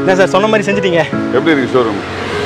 என்ன சார் சொன்ன மாதிரி செஞ்சிட்டீங்க எப்படி இருக்கு ஷோரூம்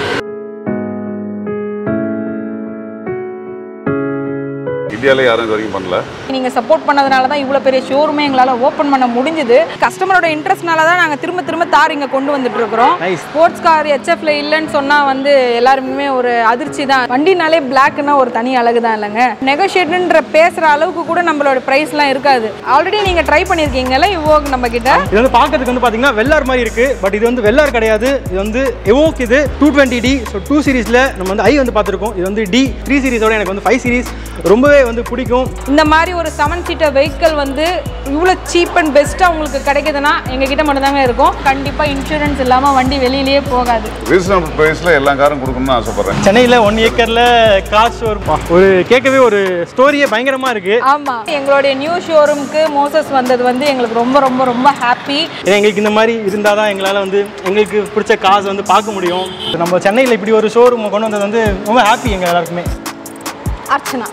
இந்தியாவிலே யாரும் இது வரைக்கும் பண்ணல நீங்க சப்போர்ட் பண்ணதுனால தான் இவ்வளோ பெரிய ஷோரூமே எங்களால் ஓப்பன் பண்ண முடிஞ்சுது கஸ்டமரோட இன்ட்ரெஸ்ட்னால தான் நாங்கள் திரும்ப திரும்ப தார் இங்கே கொண்டு வந்துட்டு இருக்கிறோம் Nice. ஸ்போர்ட்ஸ் கார் ஹெச்எஃப்ல இல்லைன்னு சொன்னால் வந்து எல்லாருமே ஒரு அதிர்ச்சி தான் வண்டினாலே பிளாக்னா ஒரு தனி அழகு தான் இல்லைங்க நெகோஷியேட்டுன்ற பேசுகிற அளவுக்கு கூட நம்மளோட ப்ரைஸ்லாம் இருக்காது ஆல்ரெடி நீங்கள் ட்ரை பண்ணியிருக்கீங்கல்ல இவோக் நம்ம கிட்ட இது வந்து பார்க்கறதுக்கு வந்து பார்த்தீங்கன்னா வெள்ளார் மாதிரி இருக்கு பட் இது வந்து வெள்ளார் கிடையாது இது வந்து எவோக் இது two twenty D so two சீரிஸில் நம்ம வந்து ஐ வந்து பார்த்துருக்கோம் இது வந்து டி த்ரீ சீரிஸோட எனக்கு வந்து ஃபைவ் சீரிஸ் ரொம்பவே வந்து பிடிக்கும் இந்த மாதிரி ஒரு செவன் சீட்டர் வெஹிக்கிள் வந்து இவ்வளோ சீப் அண்ட் பெஸ்ட்டாக உங்களுக்கு கிடைக்குதுன்னா எங்ககிட்ட மட்டும்தாங்க இருக்கும் கண்டிப்பாக இன்சூரன்ஸ் இல்லாமல் வண்டி வெளியிலேயே போகாது ரீசனபிள் ப்ரைஸில் எல்லா காரும் கொடுக்கணும்னு ஆசைப்பட்றேன் சென்னையில் ஒன் ஏக்கரில் காசு ஒரு ஒரு கேட்கவே ஒரு ஸ்டோரியே பயங்கரமாக இருக்குது ஆமாம் எங்களுடைய நியூ ஷோரூம்க்கு மோசஸ் வந்தது வந்து எங்களுக்கு ரொம்ப ரொம்ப ரொம்ப ஹாப்பி ஏன்னா எங்களுக்கு இந்த மாதிரி இருந்தால் தான் எங்களால் வந்து எங்களுக்கு பிடிச்ச காசு வந்து பார்க்க முடியும் நம்ம சென்னையில் இப்படி ஒரு ஷோரூம் கொண்டு வந்தது வந்து ரொம்ப ஹாப்பி எங்கள் எல்லாருக்குமே அர்ச்சனா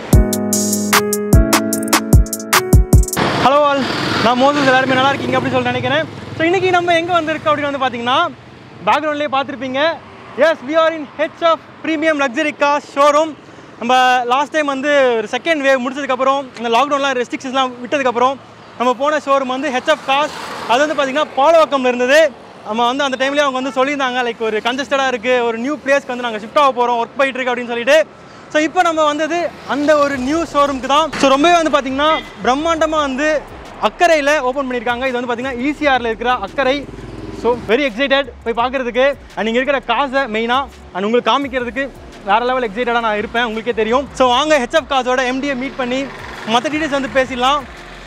ஹலோ ஆல் நான் மோசஸ் எல்லாருமே நல்லா இருக்கீங்க அப்படின்னு சொல்லி நினைக்கிறேன் ஸோ இன்றைக்கி நம்ம எங்கே வந்திருக்கோம் அப்படின்னு வந்து பார்த்தீங்கன்னா பேக்ரவுண்ட்லேயே பார்த்துருப்பீங்க S V R in H of premium luxury car showroom நம்ம லாஸ்ட் டைம் வந்து ஒரு செகண்ட் வேவ் முடிச்சதுக்கப்புறம் இந்த லாக்டவுன்லாம் ரெஸ்ட்ரிக்ஷன்ஸ்லாம் விட்டதுக்கப்புறம் நம்ம போன ஷோரூம் வந்து ஹெச்எஃப் காஸ் அது வந்து பார்த்திங்கன்னா பாலவாக்கம்ல இருந்தது நம்ம வந்து அந்த டைம்லேயே அவங்க வந்து சொல்லியிருந்தாங்க லைக் ஒரு கன்ஜஸ்டடாக இருக்குது ஒரு நியூ பிளேஸ்க்கு வந்து நாங்கள் ஷிஃப்ட் ஆக போகிறோம் ஒர்க் போயிட்டு இருக்கு அப்படின்னு சொல்லிட்டு ஸோ இப்போ நம்ம வந்தது அந்த ஒரு நியூ ஷோரூம்க்கு தான் ஸோ ரொம்பவே வந்து பார்த்திங்கன்னா பிரம்மாண்டமாக வந்து அக்கறையில் ஓப்பன் பண்ணியிருக்காங்க இது வந்து பார்த்திங்கன்னா ஈசிஆரில் இருக்கிற அக்கறை ஸோ வெரி எக்ஸைட்டட் போய் பார்க்குறதுக்கு அண்ட் இங்கே இருக்கிற காசை மெயினாக அண்ட் உங்களுக்கு காமிக்கிறதுக்கு வேறு லெவல் எக்ஸைட்டடாக நான் இருப்பேன் உங்களுக்கே தெரியும் ஸோ வாங்க ஹெச்எஃப் காசோட எம்டியை மீட் பண்ணி மற்ற டீடைல்ஸ் வந்து பேசிடலாம்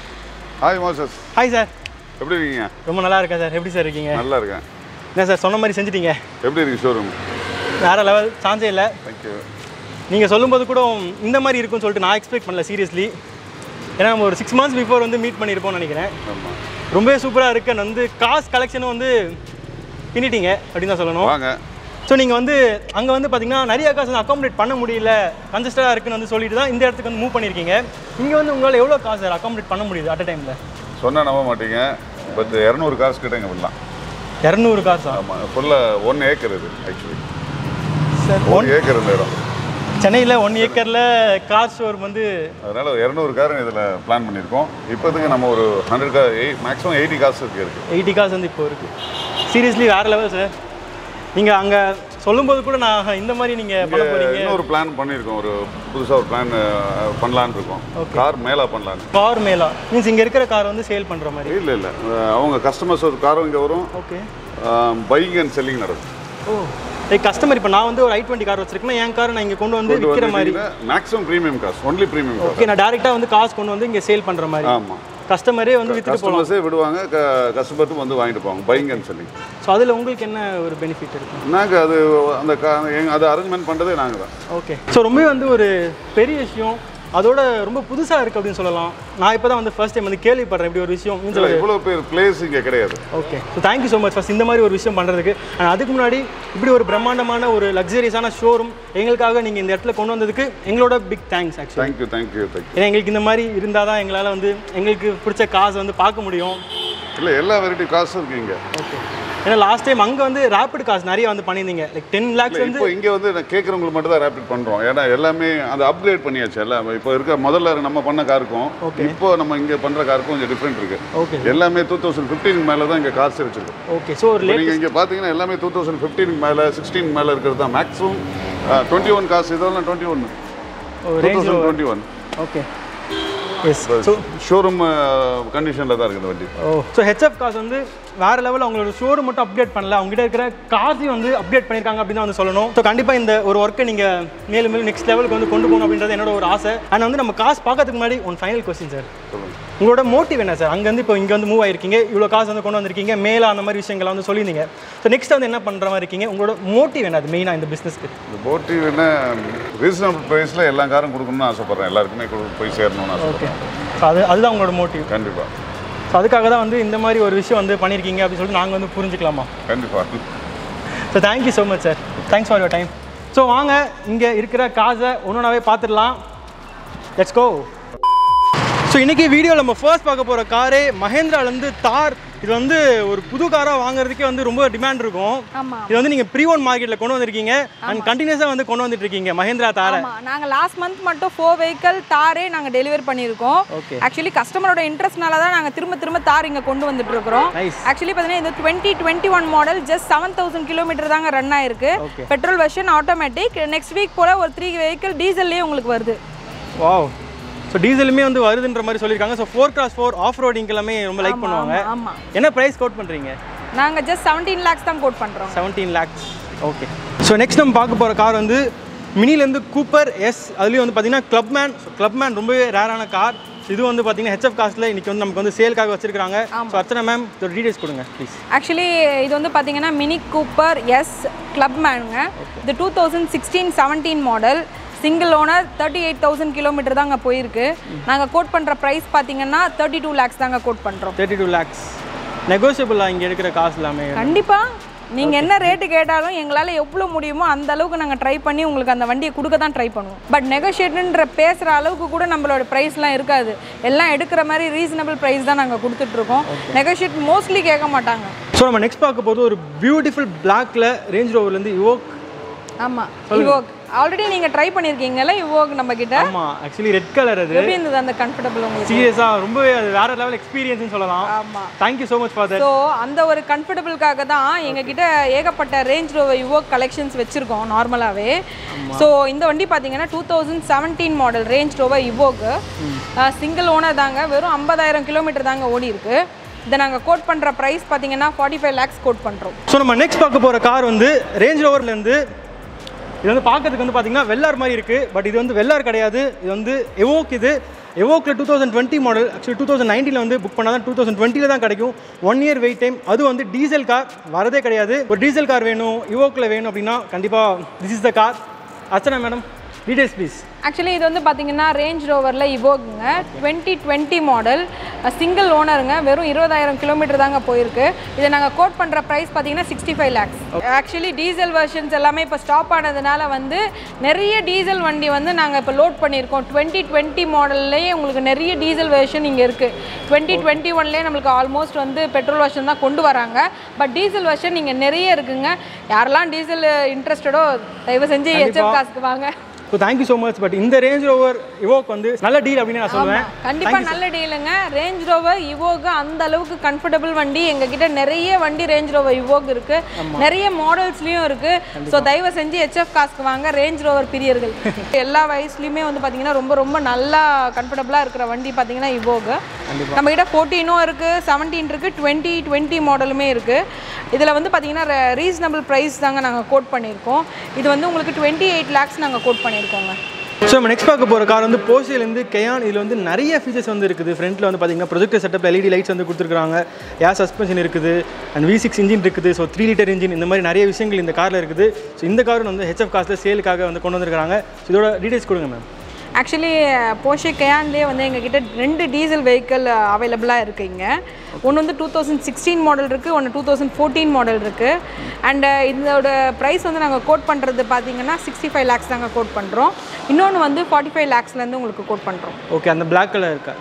ஹாய் மோசஸ் ஹாய் சார் எப்படி இருக்கீங்க ரொம்ப நல்லா இருக்கேன் சார் எப்படி சார் இருக்கீங்க நல்லா இருக்கேன் என்ன சார் சொன்ன மாதிரி செஞ்சிட்டீங்க எப்படி இருக்கு ஷோரூம் வேறு லெவல் சான்ஸே இல்லை தேங்க்யூ நீங்கள் சொல்லும்போது கூட இந்த மாதிரி இருக்கும்னு சொல்லிட்டு நான் எக்ஸ்பெக்ட் பண்ணல சீரியஸ்லி ஏன்னா நம்ம ஒரு சிக்ஸ் மந்த்ஸ் பிஃபோர் வந்து மீட் பண்ணியிருப்போம்னு நினைக்கிறேன் ஆமாம் ரொம்பவே சூப்பராக இருக்கு and வந்து காசு கலெக்ஷனும் வந்து பின்னிட்டீங்க அப்படின்னு தான் சொல்லணும் வாங்க ஸோ நீங்கள் வந்து அங்கே வந்து பார்த்தீங்கன்னா நிறைய காசு வந்து அக்காமடேட் பண்ண முடியல கன்ஜஸ்டடாக இருக்குன்னு வந்து சொல்லிட்டு தான் இந்த இடத்துக்கு வந்து மூவ் பண்ணியிருக்கீங்க இங்கே வந்து உங்களால் எவ்வளோ காசு அக்காமடேட் பண்ண முடியுது அட் டைமில் சொன்னால் நம்ப மாட்டீங்க பட் இரநூறு காசு கிட்ட இங்கே விடலாம் இரநூறு காசா ஆமாம் ஃபுல்லாக ஒன் ஏக்கர் இது ஆக்சுவலி சார் ஒன் ஏக்கர் இந்த இடம் சென்னையில் ஒன் ஏக்கரில் கார் ஷோரூம் வந்து அதனால் இரநூறு காருங்க இதில் பிளான் பண்ணியிருக்கோம் இப்போதைக்கு நம்ம ஒரு hundred car eight maximum eighty cars இருக்கு இருக்குது எயிட்டி காசு வந்து இப்போ இருக்குது சீரியஸ்லி வேறு லெவல் சார் நீங்கள் அங்கே சொல்லும்போது கூட நான் இந்த மாதிரி நீங்கள் பண்ண போகிறீங்க இன்னொரு பிளான் பண்ணியிருக்கோம் ஒரு புதுசாக ஒரு பிளான் பண்ணலான்னு இருக்கோம் கார் மேலே பண்ணலான்னு கார் மேலா மீன்ஸ் இங்கே இருக்கிற கார் வந்து சேல் பண்ணுற மாதிரி இல்லை இல்லை அவங்க கஸ்டமர்ஸ் ஒரு காரும் இங்கே வரும் ஓகே பையிங் அண்ட் செல்லிங் நடக்கும் ஓ லைக் கஸ்டமர் இப்போ நான் வந்து ஒரு ஐ டுவெண்ட்டி கார் வச்சிருக்கேன் என் கார் நான் இங்கே கொண்டு வந்து விற்கிற மாதிரி maximum premium cars only premium cars okay நான் டேரெக்டாக வந்து காசு கொண்டு வந்து இங்கே சேல் பண்ணுற மாதிரி ஆமாம் கஸ்டமரே வந்து வித்துட்டு போகலாம் கஸ்டமர்ஸே விடுவாங்க கஸ்டமர்ட்டும் வந்து வாங்கிட்டு போவாங்க பையிங் அண்ட் செல்லிங் ஸோ அதில் உங்களுக்கு என்ன ஒரு பெனிஃபிட் இருக்கும் நாங்கள் அது அந்த கா எங்க அதை அரேஞ்ச்மெண்ட் பண்ணுறதே நாங்கள் தான் ஓகே ஸோ ரொம்பவே வந்து ஒரு பெரிய விஷயம் அதோட ரொம்ப புதுசாக இருக்குது அப்படின்னு சொல்லலாம் நான் இப்போ தான் வந்து ஃபர்ஸ்ட் டைம் வந்து கேள்விப்படுறேன் இப்படி ஒரு விஷயம் மீன்ஸ் இல்லை இவ்வளோ பேர் பிளேஸ் இங்கே கிடையாது okay so thank you so much first இந்த மாதிரி ஒரு விஷயம் பண்ணுறதுக்கு அண்ட் அதுக்கு முன்னாடி இப்படி ஒரு பிரம்மாண்டமான ஒரு லக்ஸரியஸான ஷோரூம் எங்களுக்காக நீங்கள் இந்த இடத்துல கொண்டு வந்ததுக்கு எங்களோட big thanks actually thank you thank you thank you ஏன்னா எங்களுக்கு இந்த மாதிரி இருந்தால் தான் எங்களால் வந்து எங்களுக்கு பிடிச்ச காசை வந்து பார்க்க முடியும் இல்லை எல்லா வெரைட்டி காசும் இருக்கு இங்கே ஓகே ஏன்னா லாஸ்ட் டைம் அங்கே வந்து ரேபிட் காசு நிறைய வந்து பண்ணியிருந்தீங்க லைக் டென் லேக்ஸ் வந்து இப்போ இங்கே வந்து நான் கேட்குறவங்களுக்கு மட்டும் தான் ரேபிட் பண்ணுறோம் ஏன்னா எல்லாமே அந்த அப்கிரேட் பண்ணியாச்சு எல்லாம் இப்போ இருக்க முதல்ல நம்ம பண்ண காருக்கும் இப்போ நம்ம இங்கே பண்ணுற காருக்கும் கொஞ்சம் டிஃப்ரெண்ட் இருக்கு ஓகே எல்லாமே டூ தௌசண்ட் ஃபிஃப்டீனுக்கு மேலே தான் இங்கே காசு வச்சிருக்கோம் ஓகே ஸோ ஒரு இப்போ லேட் நீங்கள் இங்கே பார்த்தீங்கன்னா எல்லாமே டூ தௌசண்ட் ஃபிஃப்டீனுக்கு மேலே சிக்ஸ்டீன் மேலே இருக்கிறது தான் மேக்ஸிமம் டுவெண்ட்டி ஒன் காசு இதெல்லாம் twenty one two range thousand twenty one okay yes so showroom கண்டிஷனில் தான் இருக்குது இந்த வண்டி ஓ ஸோ ஹெச்எஃப் காசு வந்து வேற லெவலில் அவங்களோட ஷோரூம் மட்டும் அப்டேட் பண்ணல அவங்ககிட்ட இருக்கிற காசையும் வந்து அப்டேட் பண்ணியிருக்காங்க அப்படின்னு தான் வந்து சொல்லணும் ஸோ கண்டிப்பாக இந்த ஒரு ஒர்க்கை நீங்கள் மேலும் மேலும் நெக்ஸ்ட் லெவலுக்கு வந்து கொண்டு போகணும் அப்படின்றது என்னோட ஒரு ஆசை அண்ட் வந்து நம்ம காசு பார்க்கறதுக்கு முன்னாடி ஒன் ஃபைனல் கொஸ்டின் சார் சொல்லுங்கள் உங்களோட மோட்டிவ் என்ன சார் அங்கேருந்து இப்போ இங்கே வந்து மூவ் ஆயிருக்கீங்க இவ்வளோ காசு வந்து கொண்டு வந்திருக்கீங்க மேலே அந்த மாதிரி விஷயங்களை வந்து சொல்லியிருந்தீங்க ஸோ நெக்ஸ்ட் வந்து என்ன பண்ணுற மாதிரி இருக்கீங்க உங்களோட மோட்டிவ் என்ன அது மெயினாக இந்த பிஸ்னஸ்க்கு இந்த போட்டிவ் என்ன ரீசனபிள் ப்ரைஸில் எல்லா காரும் கொடுக்கணும்னு ஆசைப்பட்றேன் எல்லாருக்குமே கொடு- போய் சேரணும்னு ஓகே ஆசைப்பட்றேன் ஸோ அது அதுதான் உங்களோட மோட்டிவ் கண்டிப்பாக ஸோ அதுக்காக தான் வந்து இந்த மாதிரி ஒரு விஷயம் வந்து பண்ணியிருக்கீங்க அப்படின்னு சொல்லிட்டு நாங்கள் வந்து புரிஞ்சுக்கலாமா கண்டிப்பாக so thank you so much sir thanks for your time so வாங்க இங்கே இருக்கிற காசை ஒன்றுனாவே பார்த்துடலாம் லெட்ஸ் கோ ஸோ இன்றைக்கி வீடியோ நம்ம ஃபர்ஸ்ட் பார்க்க போகிற காரே மஹேந்திராலேருந்து தார் இது வந்து ஒரு புது காராக வாங்குறதுக்கே வந்து ரொம்ப டிமாண்ட் இருக்கும் ஆமாம் இது வந்து நீங்கள் ப்ரீ ஒன் மார்க்கெட்டில் கொண்டு வந்திருக்கீங்க அண்ட் கண்டினியூஸாக வந்து கொண்டு வந்துட்டு இருக்கீங்க மஹேந்திரா தார ஆமா நாங்க லாஸ்ட் மந்த் மட்டும் ஃபோர் வெஹிக்கல் தாரே நாங்க டெலிவரி பண்ணியிருக்கோம் Okay. ஆக்சுவலி கஸ்டமரோட இன்ட்ரெஸ்ட்னால தான் நாங்க திரும்ப திரும்ப தார் இங்க கொண்டு வந்துட்டு இருக்கிறோம் Nice. ஆக்சுவலி பார்த்தீங்கன்னா இது twenty twenty one model just seven thousand kilometre தாங்க ரன் ஆயிருக்கு Okay. Petrol version automatic next week போல ஒரு த்ரீ வெஹிக்கிள் டீசல்லே உங்களுக்கு வருது வாவ் ஸோ டீசலுமே வந்து வருதுன்ற மாதிரி சொல்லியிருக்காங்க so four cross four off roading எல்லாமே ரொம்ப லைக் பண்ணுவாங்க ஆமா என்ன ப்ரைஸ் கோட் பண்ணுறீங்க நாங்க ஜஸ்ட் செவன்டீன் லேக்ஸ் தான் கோட் பண்றோம் seventeen lakhs okay so next நம்ம பார்க்க போகிற கார் வந்து மினிலேருந்து கூப்பர் எஸ் அதுலேயும் வந்து பார்த்தீங்கன்னா கிளப்மேன் ஸோ கிளப்மேன் ரொம்பவே ரேரான கார் இது வந்து பார்த்தீங்கன்னா ஹெச்எஃப் காஸ்ட்டில் இன்றைக்கி வந்து நமக்கு வந்து சேல்காக வச்சிருக்காங்க ஸோ அர்ச்சனா மேம் ஒரு டீடைல்ஸ் கொடுங்க ப்ளீஸ் ஆக்சுவலி இது வந்து பார்த்தீங்கன்னா மினி கூப்பர் எஸ் கிளப் மேனுங்க இது two thousand sixteen seventeen model single owner thirty eight thousand kilometre தாங்க போயிருக்கு நாங்கள் கோட் பண்ணுற ப்ரைஸ் பார்த்தீங்கன்னா தேர்ட்டி டூ லேக்ஸ் தாங்க கோட் பண்ணுறோம் தேர்ட்டி டூ லேக்ஸ் நெகோசியபிளாக இங்கே இருக்கிற காசு எல்லாமே கண்டிப்பாக நீங்கள் என்ன ரேட்டு கேட்டாலும் எங்களால் எவ்வளோ முடியுமோ அந்த அளவுக்கு நாங்கள் ட்ரை பண்ணி உங்களுக்கு அந்த வண்டியை கொடுக்க தான் ட்ரை பண்ணுவோம் பட் நெகோஷியேட்டுன்ற பேசுகிற அளவுக்கு கூட நம்மளோட ப்ரைஸ்லாம் இருக்காது எல்லாம் எடுக்கிற மாதிரி ரீசனபிள் ப்ரைஸ் தான் நாங்கள் கொடுத்துட்ருக்கோம் நெகோஷியேட் மோஸ்ட்லி கேட்க மாட்டாங்க ஸோ நம்ம நெக்ஸ்ட் பார்க்க போகிறது ஒரு பியூட்டிஃபுல் பிளாக்ல ரேஞ்ச் ரோவர்லேருந்து யுவோக் ஆமாம் இவோக் ஆல்ரெடி நீங்கள் ட்ரை பண்ணியிருக்கீங்கல்ல இவோக் நம்ம கிட்ட ஆமாம் ஆக்சுவலி ரெட் கலர் அது எப்படி இருந்தது அந்த கம்ஃபர்டபுள் உங்களுக்கு சீரியஸாக ரொம்பவே அது வேற லெவல் எக்ஸ்பீரியன்ஸ்னு சொல்லலாம் ஆமாம் thank you so much for that so அந்த ஒரு கம்ஃபர்டபுளுக்காக தான் எங்ககிட்ட ஏகப்பட்ட ரேஞ்ச் ரோவர் யுவோக் கலெக்ஷன்ஸ் வச்சுருக்கோம் நார்மலாகவே ஸோ இந்த வண்டி பார்த்தீங்கன்னா two thousand seventeen model Range Rover யுவோக்கு சிங்கிள் ஓனர் தாங்க வெறும் ஐம்பதாயிரம் கிலோமீட்டர் தாங்க ஓடி இருக்கு இதை நாங்கள் கோட் பண்ணுற ப்ரைஸ் பார்த்தீங்கன்னா ஃபார்ட்டி ஃபைவ் லேக்ஸ் கோட் பண்ணுறோம் ஸோ நம்ம நெக்ஸ்ட் பார்க்க போகிற கார் வந்து ரேஞ்ச் ரோவர்லேருந்து இது வந்து பார்க்கறதுக்கு வந்து பார்த்தீங்கன்னா வெள்ளார் மாதிரி இருக்குது பட் இது வந்து வெள்ளார் கிடையாது இது வந்து எவோக் இது எவோக்கில் two thousand twenty model actually two thousand நைன்ட்டியில் வந்து புக் பண்ணால் தான் டூ தௌசண்ட் டுவெண்ட்டியில் தான் கிடைக்கும் ஒன் இயர் வெயிட் டைம் அது வந்து டீசல் கார் வரதே கிடையாது ஒரு டீசல் கார் வேணும் இவோக்கில் வேணும் அப்படின்னா கண்டிப்பாக this is the car Archana madam details please actually இது வந்து பார்த்தீங்கன்னா ரேஞ்ச் ரோவரில் இவோக்குங்க டுவெண்ட்டி டுவெண்ட்டி மாடல் சிங்கிள் ஓனருங்க வெறும் இருபதாயிரம் கிலோமீட்டர் தாங்க போயிருக்கு இதை நாங்கள் கோட் பண்ணுற ப்ரைஸ் பார்த்தீங்கன்னா sixty five lakhs actually diesel versions எல்லாமே இப்போ ஸ்டாப் ஆனதுனால வந்து நிறைய டீசல் வண்டி வந்து நாங்கள் இப்போ லோட் பண்ணியிருக்கோம் டுவெண்ட்டி டுவெண்ட்டி மாடல்லையே உங்களுக்கு நிறைய டீசல் வெர்ஷன் இங்கே இருக்குது டுவெண்ட்டி டுவெண்ட்டி ஒன்லேயே நம்மளுக்கு ஆல்மோஸ்ட் வந்து பெட்ரோல் வெர்ஷன் தான் கொண்டு வராங்க பட் டீசல் வெர்ஷன் இங்கே நிறைய இருக்குங்க யாரெல்லாம் டீசல் இன்ட்ரெஸ்டடோ தயவு செஞ்சு ஹெச்எஃப் காசுக்கு வாங்க so thank you so much but இந்த ரேஞ்ச் ரோவர் இவோக் வந்து நல்ல டீல் அப்படின்னு நான் சொல்லுவேன் கண்டிப்பா நல்ல டீலுங்க ரேஞ்ச் ரோவர் இவோக்கு அந்த அளவுக்கு கம்ஃபர்டபுள் வண்டி எங்ககிட்ட நிறைய வண்டி ரேஞ்ச் ரோவர் இவோக் இருக்கு நிறைய மாடல்ஸ்லயும் இருக்கு ஸோ தயவு செஞ்சு ஹெச்எஃப் காஸ்க்கு வாங்க ரேஞ்ச் ரோவர் பிரியர்கள் எல்லா வயசுலயுமே வந்து பாத்தீங்கன்னா ரொம்ப ரொம்ப நல்லா கம்ஃபர்டபுளா இருக்கிற வண்டி பாத்தீங்கன்னா இவோக் நம்ம கிட்ட ஃபோர்டீனும் இருக்கு செவன்டீன் இருக்கு டுவெண்ட்டி டுவெண்ட்டி மாடலுமே இருக்கு இதுல வந்து பாத்தீங்கன்னா ரீசனபிள் ப்ரைஸ் தாங்க நாங்க கோட் பண்ணியிருக்கோம் இது வந்து உங்களுக்கு டுவெண்ட்டி எயிட் லேக்ஸ் நாங்க கோட் பண்ணியிருக்கோங்க ஸோ நம்ம நெக்ஸ்ட் பார்க்க போகிற கார் வந்து போர்ஷேலேருந்து கெயான் இதில் வந்து நிறைய ஃபீச்சர்ஸ் வந்து இருக்குது ஃப்ரண்ட்டில் வந்து பார்த்தீங்கன்னா ப்ரொஜெக்டர் செட்டப் எல்இடி லைட்ஸ் வந்து கொடுத்துருக்காங்க ஏர் சஸ்பென்ஷன் இருக்குது அண்ட் வி சிக்ஸ் இன்ஜின் இருக்குது ஸோ த்ரீ லிட்டர் இன்ஜின் இந்த மாதிரி நிறைய விஷயங்கள் இந்த காரில் இருக்குது ஸோ இந்த காரும் வந்து ஹெச்எஃப் காசில் சேலுக்காக வந்து கொண்டு வந்திருக்காங்க ஸோ இதோட டீடைல்ஸ் கொடுங்க மேம் ஆக்சுவலி போஷே கயான்லேயே வந்து எங்ககிட்ட ரெண்டு டீசல் வெஹிக்கிள் அவைலபிளாக இருக்குது இங்கே ஒன்று வந்து டூ தௌசண்ட் சிக்ஸ்டீன் மாடல் இருக்குது ஒன்று டூ தௌசண்ட் ஃபோர்டீன் மாடல் இருக்குது அண்ட் இதோட ப்ரைஸ் வந்து நாங்கள் கோட் பண்ணுறது பார்த்தீங்கன்னா சிக்ஸ்டி ஃபைவ் லேக்ஸ் தாங்க கோட் பண்ணுறோம் இன்னொன்று வந்து ஃபார்ட்டி ஃபைவ் லேக்ஸ்லேருந்து உங்களுக்கு கோட் பண்ணுறோம் ஓகே அந்த பிளாக் கலர் இருக்கா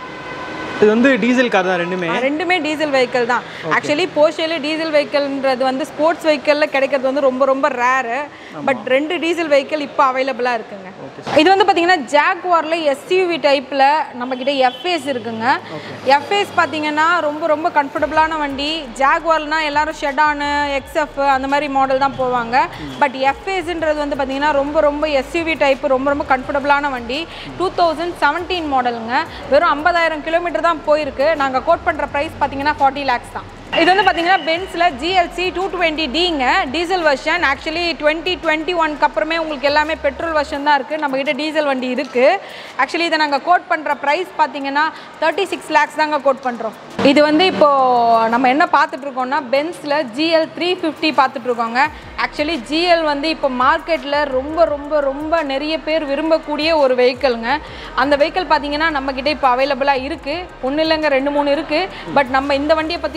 இது வந்து டீசல் கார் தான் ரெண்டுமே ரெண்டுமே டீசல் வெஹிக்கிள் தான் ஆக்சுவலி போஷேல டீசல் வெஹிக்கிள்ன்றது வந்து ஸ்போர்ட்ஸ் வெஹிக்கிளில் கிடைக்கிறது வந்து ரொம்ப ரொம்ப ரேரு பட் ரெண்டு டீசல் வெஹிக்கிள் இப்போ அவைலபிளாக இருக்குங்க இது வந்து பார்த்தீங்கன்னா ஜாக்வாரில் எஸ்யூவி டைப்பில் நம்மக்கிட்ட எஃப்ஏஸ் இருக்குங்க எஃப்ஏஸ் பார்த்தீங்கன்னா ரொம்ப ரொம்ப கம்ஃபர்டபுளான வண்டி ஜாக்வார்னா எல்லாரும் ஷெடானு எக்ஸ்எஃப் அந்த மாதிரி மாடல் தான் போவாங்க பட் எஃப்ஏஸ்ன்றது வந்து பார்த்தீங்கன்னா ரொம்ப ரொம்ப எஸ்யூவி டைப் ரொம்ப ரொம்ப கம்ஃபர்டபுளான வண்டி டூ தௌசண்ட் செவன்டீன் மாடலுங்க வெறும் ஐம்பதாயிரம் கிலோமீட்டர் தான் போயிருக்கு நாங்கள் கோட் பண்ணுற ப்ரைஸ் பார்த்தீங்கன்னா ஃபார்ட்டி லேக்ஸ் தான் இது வந்து பார்த்தீங்கன்னா பென்ஸில் ஜிஎல்சி டூ டுவெண்ட்டி டிங்க diesel version actually twenty twenty ஒன்க்கு அப்புறமே உங்களுக்கு எல்லாமே பெட்ரோல் வெர்ஷன் தான் இருக்குது நம்மக்கிட்ட டீசல் வண்டி இருக்குது ஆக்சுவலி இதை நாங்கள் கோட் பண்ணுற ப்ரைஸ் பார்த்தீங்கன்னா தேர்ட்டி சிக்ஸ் லேக்ஸ் தாங்க கோட் பண்ணுறோம் இது வந்து இப்போது நம்ம என்ன பார்த்துட்ருக்கோம்னா பென்ஸில் ஜிஎல் த்ரீ ஃபிஃப்டி பார்த்துட்ருக்கோங்க ஆக்சுவலி ஜிஎல் வந்து இப்போ மார்க்கெட்டில் ரொம்ப ரொம்ப ரொம்ப நிறைய பேர் விரும்பக்கூடிய ஒரு வெஹிக்கிள்ங்க அந்த வெஹிக்கிள் பார்த்தீங்கன்னா நம்மக்கிட்ட இப்போ அவைலபிளாக இருக்குது ஒன்றும் இல்லைங்க ரெண்டு மூணு இருக்குது பட் நம்ம இந்த வண்டியை பற்றி சொல்லணும்னா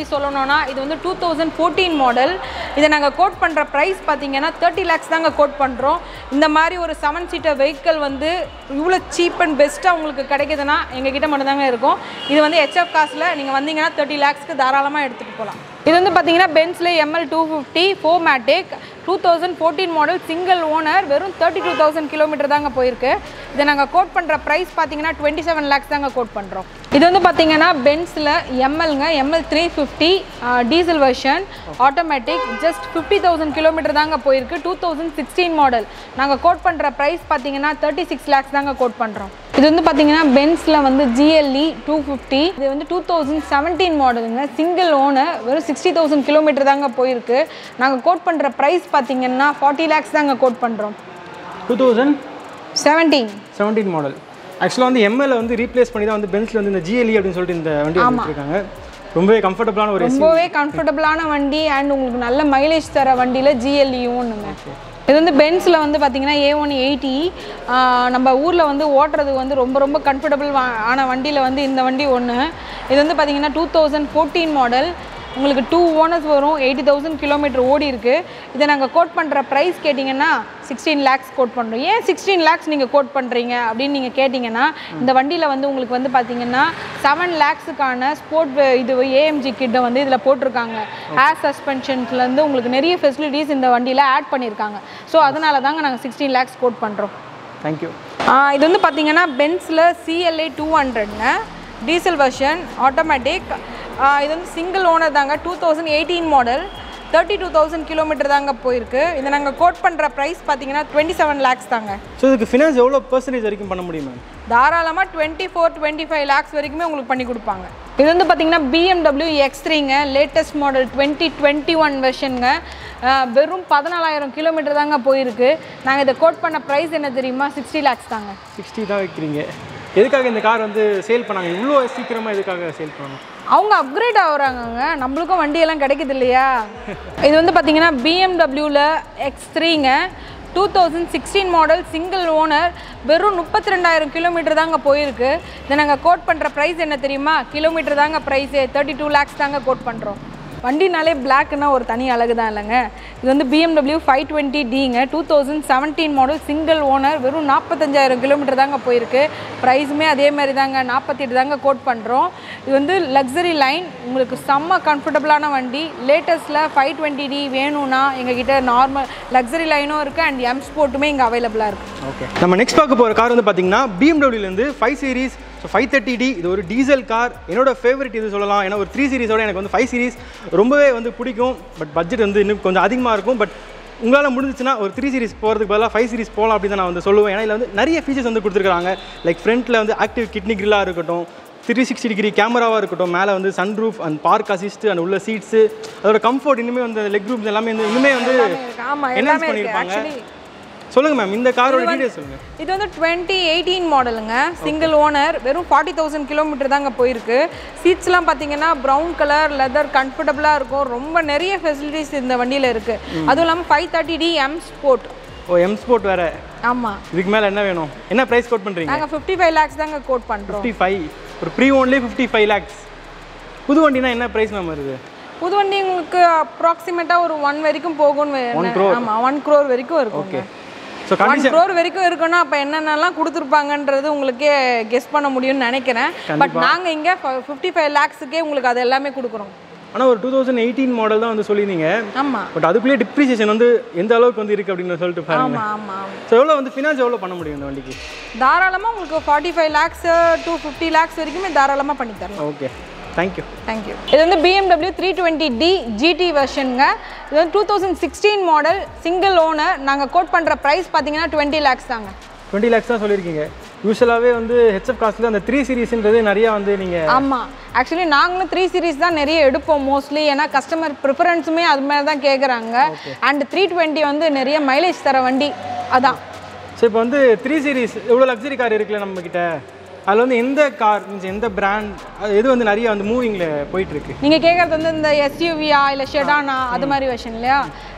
பண்ணோன்னா இது வந்து டூ தௌசண்ட் ஃபோர்டீன் மாடல் இதை நாங்கள் கோட் பண்ணுற ப்ரைஸ் பார்த்தீங்கன்னா தேர்ட்டி லேக்ஸ் தாங்க கோட் பண்ணுறோம் இந்த மாதிரி ஒரு செவன் சீட்டர் வெஹிக்கிள் வந்து இவ்வளோ சீப் அண்ட் பெஸ்ட்டாக உங்களுக்கு கிடைக்குதுன்னா எங்ககிட்ட மட்டும்தாங்க இருக்கும் இது வந்து ஹெச்எஃப் காசில் நீங்கள் வந்தீங்கன்னா தேர்ட்டி லேக்ஸ்க்கு தாராளமாக எடுத்துகிட்டு போகலாம் இது வந்து பார்த்தீங்கன்னா பென்ஸில் ML two fifty four matic two thousand fourteen model single owner வெறும் தேர்ட்டி டூ தௌசண்ட் கிலோமீட்டர் தாங்க போயிருக்கு இதை நாங்கள் கோட் பண்ணுற ப்ரைஸ் பார்த்தீங்கன்னா டுவெண்ட்டி செவன் லேக்ஸ் தாங்க கோட் பண்ணுறோம் இது வந்து பார்த்தீங்கன்னா பென்ஸில் எம்எல்ங்க ML three fifty diesel version automatic just fifty thousand kilometre தாங்க போயிருக்கு டூ தௌசண்ட் சிக்ஸ்டீன் மாடல் நாங்கள் கோட் பண்ணுற ப்ரைஸ் பார்த்தீங்கன்னா தேர்ட்டி சிக்ஸ் லேக்ஸ் தாங்க கோட் பண்ணுறோம் இது வந்து பார்த்தீங்கன்னா பென்ஸில் வந்து ஜிஎல்இ டூ ஃபிஃப்டி இது வந்து டூ தௌசண்ட் செவன்டீன் மாடலுங்க சிங்கிள் ஓனர் வெறும் சிக்ஸ்டி தௌசண்ட் கிலோமீட்டர் தாங்க போயிருக்கு நாங்கள் கோட் பண்ணுற ப்ரைஸ் பார்த்தீங்கன்னா ஃபார்ட்டி லேக்ஸ் தாங்க கோட் பண்ணுறோம் two thousand seventeen seventeen model ஆக்சுவலாக வந்து எம்எல்ஏ வந்து ரீப்ளேஸ் பண்ணி தான் வந்து பென்ஸில் வந்து இந்த ஜிஎல்இ அப்படின்னு சொல்லிட்டு இந்த வண்டி வந்துருக்காங்க ரொம்பவே கம்ஃபர்டபுளான ஒரு ரொம்பவே கம்ஃபர்டபுளான வண்டி அண்ட் உங்களுக்கு நல்ல மைலேஜ் தர வண்டியில் ஜிஎல்இயும் ஒன்றுங்க இது வந்து பென்ஸில் வந்து பார்த்தீங்கன்னா ஏ ஒன் எயிட்டி நம்ம ஊரில் வந்து ஓட்டுறதுக்கு வந்து ரொம்ப ரொம்ப கம்ஃபர்டபுள் ஆன வண்டியில் வந்து இந்த வண்டி ஒன்று இது வந்து பார்த்தீங்கன்னா டூ தௌசண்ட் ஃபோர்டீன் மாடல் உங்களுக்கு டூ ஓனர்ஸ் வரும் எயிட்டி தௌசண்ட் கிலோமீட்டர் ஓடி இருக்கு இதை நாங்கள் கோட் பண்ணுற ப்ரைஸ் கேட்டிங்கன்னா சிக்ஸ்டீன் லேக்ஸ் கோட் பண்ணுறோம் ஏன் சிக்ஸ்டீன் லேக்ஸ் நீங்கள் கோட் பண்ணுறீங்க அப்படின்னு நீங்கள் கேட்டிங்கன்னா இந்த வண்டியில் வந்து உங்களுக்கு வந்து பார்த்தீங்கன்னா செவன் லேக்ஸுக்கான ஸ்போர்ட் இது ஏஎம்ஜி கிட்ட வந்து இதில் போட்டிருக்காங்க ஏர் சஸ்பென்ஷன்ஸ்லேருந்து உங்களுக்கு நிறைய ஃபெசிலிட்டிஸ் இந்த வண்டியில் ஆட் பண்ணியிருக்காங்க ஸோ அதனால தாங்க நாங்கள் சிக்ஸ்டீன் லேக்ஸ் கோட் பண்ணுறோம் தேங்க்யூ இது வந்து பார்த்தீங்கன்னா பென்ஸில் சிஎல்ஏ டூ ஹண்ட்ரட்ங்க டீசல் வெர்ஷன் ஆட்டோமேட்டிக் இது வந்து சிங்கிள் ஓனர் தாங்க two thousand eighteen model thirty two thousand kilometre தாங்க போயிருக்கு இதை நாங்கள் கோட் பண்ணுற ப்ரைஸ் பார்த்தீங்கன்னா டுவெண்ட்டி செவன் லேக்ஸ் தாங்க ஸோ இதுக்கு ஃபினான்ஸ் எவ்வளோ பர்சன்டேஜ் வரைக்கும் பண்ண முடியும் மேம் தாராளமாக twenty four twenty five lakhs வரைக்குமே உங்களுக்கு பண்ணி கொடுப்பாங்க இது வந்து பார்த்தீங்கன்னா பிஎம்டபிள்யூ எக்ஸ் த்ரீங்க latest model twenty twenty one வெர்ஷனுங்க வெறும் பதினாலாயிரம் கிலோமீட்டர் தாங்க போயிருக்கு நாங்கள் இதை கோட் பண்ண ப்ரைஸ் என்ன தெரியுமா சிக்ஸ்டி லேக்ஸ் தாங்க சிக்ஸ்டி தான் வைக்கிறீங்க எதுக்காக இந்த கார் வந்து சேல் பண்ணாங்க இவ்வளோ சீக்கிரமாக எதுக்காக சேல் பண்ணணும் அவங்க அப்கிரேட் ஆகுறாங்கங்க நம்மளுக்கும் வண்டியெல்லாம் கிடைக்குது இல்லையா இது வந்து பார்த்தீங்கன்னா பிஎம்டபிள்யூவில் எக்ஸ் த்ரீங்க two thousand sixteen model single owner வெறும் முப்பத்தி ரெண்டாயிரம் கிலோமீட்டர் தாங்க போயிருக்கு இதை நாங்கள் கோட் பண்ணுற ப்ரைஸ் என்ன தெரியுமா கிலோமீட்டர் தாங்க ப்ரைஸே தேர்ட்டி டூ லேக்ஸ் தாங்க கோட் பண்ணுறோம் வண்டினாலே பிளாக்னா ஒரு தனி அழகு தான் இல்லைங்க இது வந்து பிஎம்டபிள்யூ ஃபைவ் டுவெண்ட்டி டிங்க two thousand seventeen model single owner வெறும் நாற்பத்தஞ்சாயிரம் கிலோமீட்டர் தாங்க போயிருக்கு ப்ரைஸுமே அதே மாதிரி தாங்க நாற்பத்தெட்டு தாங்க கோட் பண்ணுறோம் இது வந்து லக்ஸரி லைன் உங்களுக்கு செம்ம கம்ஃபர்டபுளான வண்டி லேட்டஸ்ட்டில் ஃபைவ் டுவெண்ட்டி டி வேணும்னா எங்ககிட்ட நார்மல் லக்ஸரி லைனும் இருக்குது அண்ட் எம் ஸ்போர்ட்டுமே இங்கே அவைலபிளாக இருக்குது ஓகே நம்ம நெக்ஸ்ட் பார்க்க போகிற கார் வந்து பார்த்தீங்கன்னா பிஎம்டபிள்யூலேருந்து five series so five thirty D இது ஒரு டீசல் கார் என்னோட ஃபேவரட் இது சொல்லலாம் ஏன்னா ஒரு த்ரீ சீரிஸோட எனக்கு வந்து ஃபைவ் சீரிஸ் ரொம்பவே வந்து பிடிக்கும் பட் பட்ஜெட் வந்து இன்னும் கொஞ்சம் அதிகமாக இருக்கும் பட் உங்களால் முடிஞ்சிச்சுன்னா ஒரு த்ரீ சீரிஸ் போகிறதுக்கு பதிலாக ஃபைவ் சீரிஸ் போகலாம் அப்படின்னு தான் நான் வந்து சொல்லுவேன் ஏன்னா இதில் வந்து நிறைய ஃபீச்சர்ஸ் வந்து கொடுத்துருக்காங்க லைக் ஃப்ரண்ட்டில் வந்து ஆக்டிவ் கிட்னி கிரில்லாக இருக்கட்டும் த்ரீ சிக்ஸ்டி டிகிரி கேமராவாக இருக்கட்டும் மேலே வந்து sun roof and park assist and உள்ள சீட்ஸு அதோட கம்ஃபர்ட் இனிமேல் வந்து லெக் ரூம்ஸ் எல்லாமே வந்து இன்னுமே வந்து ஆமாம் enhance எல்லாமே இருக்குது பண்ணியிருப்பாங்க ஆக்சுவலி சொல்லுங்கள் மேம் இந்த காரோட டீடைல்ஸ் சொல்லுங்கள் இது வந்து டுவெண்ட்டி எயிட்டீன் மாடலுங்க சிங்கிள் ஓனர் வெறும் ஃபார்ட்டி தௌசண்ட் கிலோமீட்டர் தாங்க போயிருக்கு சீட்ஸ்லாம் பார்த்தீங்கன்னா ப்ரௌன் கலர் லெதர் கம்ஃபர்டபுளாக இருக்கும் ரொம்ப நிறைய ஃபெசிலிட்டிஸ் இந்த வண்டியில் இருக்குது அதுவும் இல்லாமல் five thirty D M sport O M sport வேறு ஆமாம் இதுக்கு மேலே என்ன வேணும் என்ன ப்ரைஸ் கோட் பண்ணுறீங்க நாங்கள் ஃபிஃப்டி ஃபைவ் லேக்ஸ் தாங்க கோட் பண்ணுறோம் ஃபிஃப்டி ஃபைவ் ஒரு pre only fifty five lakhs புது வண்டினா என்ன ப்ரைஸ் மேம் வருது புது வண்டி உங்களுக்கு அப்ராக்சிமேட்டாக ஒரு ஒன் வரைக்கும் போகும்னு ஆமாம் ஒன் க்ரோர் வரைக்கும் இருக்கும் okay so one condition crore வரைக்கும் இருக்குன்னா அப்போ என்னென்னலாம் கொடுத்துருப்பாங்கன்றது உங்களுக்கே கெஸ் பண்ண முடியும்னு நினைக்கிறேன் பட் நாங்கள் இங்கே ஃபிஃப்டி ஃபைவ் லேக்ஸுக்கே உங்களுக்கு அது எல்லாமே கொடுக்குறோம் ஆனால் ஒரு டூ தௌசண்ட் எயிட்டீன் மாடல் தான் வந்து சொல்லியிருந்தீங்க ஆமாம் பட் அதுக்குள்ளேயே டிப்ரிசியேஷன் வந்து எந்த அளவுக்கு வந்து இருக்குது அப்படின்னு சொல்லிட்டு பாருங்க ஆமாம் ஆமாம் ஆமாம் ஸோ எவ்வளோ வந்து ஃபினான்ஸ் எவ்வளோ பண்ண முடியும் இந்த வண்டிக்கு தாராளமாக உங்களுக்கு forty five lakhs two fifty lakhs வரைக்குமே தாராளமாக பண்ணி தரலாம் ஓகே தேங்க்யூ தேங்க்யூ இது வந்து BMW three twenty D GT வெர்ஷனுங்க இது வந்து two thousand sixteen model single owner நாங்கள் கோட் பண்ணுற ப்ரைஸ் பார்த்தீங்கன்னா டுவெண்ட்டி லேக்ஸ் தாங்க டுவெண்ட்டி லேக்ஸ் தான் சொல்லியிருக்கீங்க யூஸ்வலாகவே வந்து ஹெச்எஃப் காஸ்ட்டில் அந்த த்ரீ சீரிஸ்ன்றது நிறையா வந்து நீங்கள் ஆமாம் ஆக்சுவலி நாங்களும் த்ரீ சீரிஸ் தான் நிறைய எடுப்போம் மோஸ்ட்லி ஏன்னா கஸ்டமர் ப்ரிஃபரன்ஸுமே அது மாதிரி தான் கேட்குறாங்க அண்ட் த்ரீ டுவெண்ட்டி வந்து நிறைய மைலேஜ் தர வண்டி அதான் ஸோ இப்போ வந்து த்ரீ சீரிஸ் எவ்வளோ லக்ஸரி கார் இருக்குல்ல நம்மக்கிட்ட அதில் வந்து எந்த கார் மீன்ஸ் எந்த பிராண்ட் எது வந்து நிறைய வந்து மூவிங்கில் போயிட்டுருக்கு நீங்கள் கேட்குறது வந்து இந்த எஸ்யூவியா இல்லை ஷெடானா அது மாதிரி வெர்ஷன் இல்லையா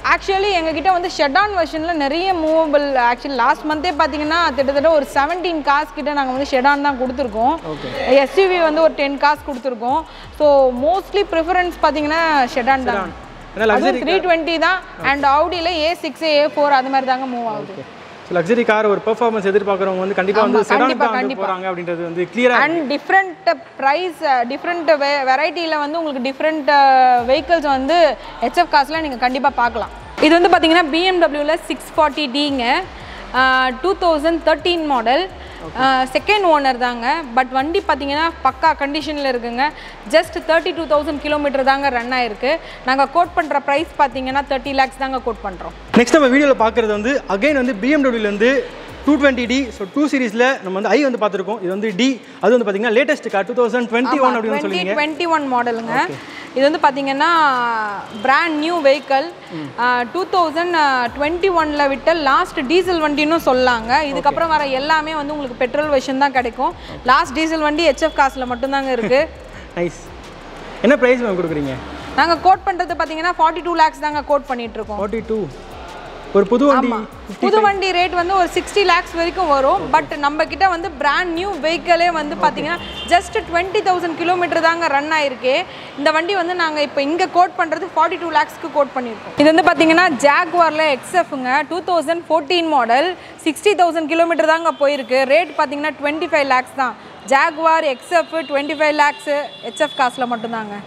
ஆக்சுவலி எங்ககிட்ட வந்து ஷெடான் வெர்ஷனில் நிறைய மூவபிள் ஆக்சுவலி லாஸ்ட் மந்தே பார்த்தீங்கன்னா கிட்டத்தட்ட ஒரு செவன்டீன் காஸ் கிட்ட நாங்கள் வந்து ஷெடான் தான் கொடுத்துருக்கோம் எஸ்யூவி வந்து ஒரு டென் காஸ் கொடுத்துருக்கோம் ஸோ மோஸ்ட்லி ப்ரிஃபரன்ஸ் பார்த்தீங்கன்னா ஷெடான் தான் ஏன்னா அதுவும் த்ரீ டுவெண்ட்டி தான் அண்ட் ஆடியில் ஏ சிக்ஸ் ஏ ஃபோர் அது மாதிரி தாங்க மூவ் ஆகுது லக்ஸரி கார் ஒரு பெர்ஃபார்மன்ஸ் எதிர்பார்க்குறவங்க வந்து கண்டிப்பாக வந்து ஆமா, செடான் கண்டிப்பா, தான் வந்து கண்டிப்பா. போகிறாங்க அப்படின்றது வந்து கிளியராக அண்ட் டிஃப்ரெண்ட் ப்ரைஸ் டிஃப்ரெண்ட் வெரைட்டியில் வந்து உங்களுக்கு டிஃப்ரெண்ட் வெஹிக்கிள்ஸ் வந்து ஹெச்எஃப் காசில் நீங்கள் கண்டிப்பாக பார்க்கலாம் இது வந்து பார்த்தீங்கன்னா பிஎம்டபிள்யூவில் சிக்ஸ் ஃபார்ட்டி டிங்க two thousand thirteen model second owner தாங்க பட் வண்டி பார்த்தீங்கன்னா பக்கா கண்டிஷனில் இருக்குங்க just thirty two thousand kilometre தாங்க ரன் ஆயிருக்கு நாங்கள் கோட் பண்ணுற ப்ரைஸ் பார்த்தீங்கன்னா தேர்ட்டி லேக்ஸ் தாங்க கோட் பண்ணுறோம் நெக்ஸ்ட் நம்ம வீடியோவில் பார்க்குறது வந்து அகைன் வந்து பிஎம்டபிள்யூலேருந்து two twenty D so two சீரிஸில் நம்ம வந்து ஐ வந்து பார்த்துருக்கோம் இது வந்து டி அது வந்து பார்த்தீங்கன்னா latest car two thousand twenty one அப்படின்னு டுவெண்ட்டி சொல்லுவீங்க டுவெண்ட்டி ஒன் மாடலுங்க இது வந்து பார்த்தீங்கன்னா brand new vehicle two thousand twenty ஒனில் விட்ட லாஸ்ட் டீசல் வண்டின்னு சொல்லாங்க இதுக்கப்புறம் வர எல்லாமே வந்து உங்களுக்கு பெட்ரோல் வெர்ஷன் தான் கிடைக்கும் லாஸ்ட் டீசல் வண்டி ஹெச்எஃப் காசில் மட்டும்தாங்க இருக்குது நைஸ் என்ன ப்ரைஸ் மேம் கொடுக்குறீங்க நாங்கள் கோட் பண்ணுறது பார்த்தீங்கன்னா ஃபார்ட்டி டூ லேக்ஸ் தாங்க கோட் பண்ணிட்டு இருக்கோம் ஃபார்ட்டி டூ ஒரு புது வண்டி ஆமாம் புது வண்டி ரேட் வந்து ஒரு சிக்ஸ்டி லேக்ஸ் வரைக்கும் வரும் பட் நம்ம கிட்ட வந்து பிராண்ட் நியூ வெஹிக்கிளே வந்து பார்த்தீங்கன்னா ஜஸ்ட் டுவெண்ட்டி தௌசண்ட் கிலோமீட்டர் தாங்க ரன் ஆயிருக்கு இந்த வண்டி வந்து நாங்கள் இப்போ இங்கே கோட் பண்ணுறது ஃபார்ட்டி டூ லேக்ஸ்க்கு கோட் பண்ணியிருக்கோம் இது வந்து பார்த்தீங்கன்னா ஜாக்வாரில் எக்ஸ்எஃப்ங்க two thousand fourteen model sixty thousand kilometre தாங்க போயிருக்கு ரேட் பார்த்தீங்கன்னா டுவெண்ட்டி ஃபைவ் லேக்ஸ் தான் Jaguar XF twenty five lakhs HF காசில் மட்டும்தாங்க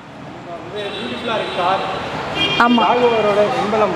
ஆமாம் ஆகோரோட எம்பலம்